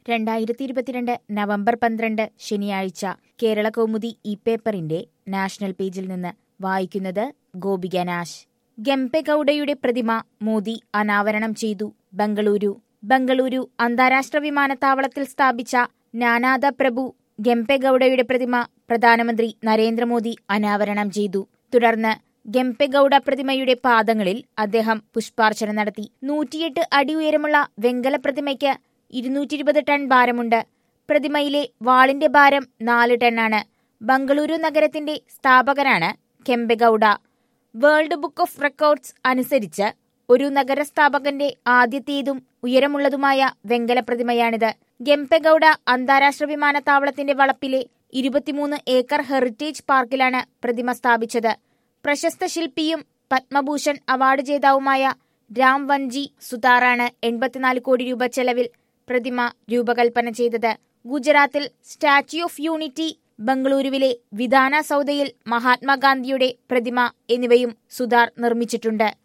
രണ്ടായിരത്തി ഇരുപത്തിരണ്ട് നവംബർ പന്ത്രണ്ട് ശനിയാഴ്ച കേരള കൗമുദി ഇ പേപ്പറിന്റെ നാഷണൽ പേജിൽ നിന്ന് വായിക്കുന്നത് ഗോപിക നാശ് ഗംപെഗൌഡയുടെ പ്രതിമ മോദി അനാവരണം ചെയ്തു ബംഗളൂരു ബംഗളൂരു അന്താരാഷ്ട്ര വിമാനത്താവളത്തിൽ സ്ഥാപിച്ച നാനാദ പ്രഭു ഗംപെഗൌഡയുടെ പ്രതിമ പ്രധാനമന്ത്രി നരേന്ദ്രമോദി അനാവരണം ചെയ്തു തുടർന്ന് ഗംപെഗൌഡ പ്രതിമയുടെ പാദങ്ങളിൽ അദ്ദേഹം പുഷ്പാർച്ചന നടത്തി നൂറ്റിയെട്ട് അടി ഉയരമുള്ള വെങ്കല പ്രതിമയ്ക്ക് ഇരുന്നൂറ്റി ഇരുപത് ടൺ ഭാരമുണ്ട് പ്രതിമയിലെ വാളിന്റെ ഭാരം നാല് ടണ്ണാണ് ബംഗളൂരു നഗരത്തിന്റെ സ്ഥാപകനാണ് Kempegowda world book of records അനുസരിച്ച് ഒരു നഗരസ്ഥാപകന്റെ ആദ്യത്തേതും ഉയരമുള്ളതുമായ വെങ്കല പ്രതിമയാണിത് ഗെംപെഗൌഡ അന്താരാഷ്ട്ര വിമാനത്താവളത്തിന്റെ വളപ്പിലെ ഇരുപത്തിമൂന്ന് ഏക്കർ ഹെറിറ്റേജ് പാർക്കിലാണ് പ്രതിമ സ്ഥാപിച്ചത് പ്രശസ്ത ശില്പിയും പത്മഭൂഷൺ അവാർഡ് ജേതാവുമായ രാം വൻജി സുതാറാണ് എൺപത്തിനാല് കോടി രൂപ ചെലവിൽ പ്രതിമ രൂപകൽപ്പന ചെയ്തത് ഗുജറാത്തിൽ സ്റ്റാച്യു ഓഫ് യൂണിറ്റി ബംഗളൂരുവിലെ വിധാന സൗദയിൽ മഹാത്മാഗാന്ധിയുടെ പ്രതിമ എന്നിവയും സുതാർ നിർമ്മിച്ചിട്ടുണ്ട്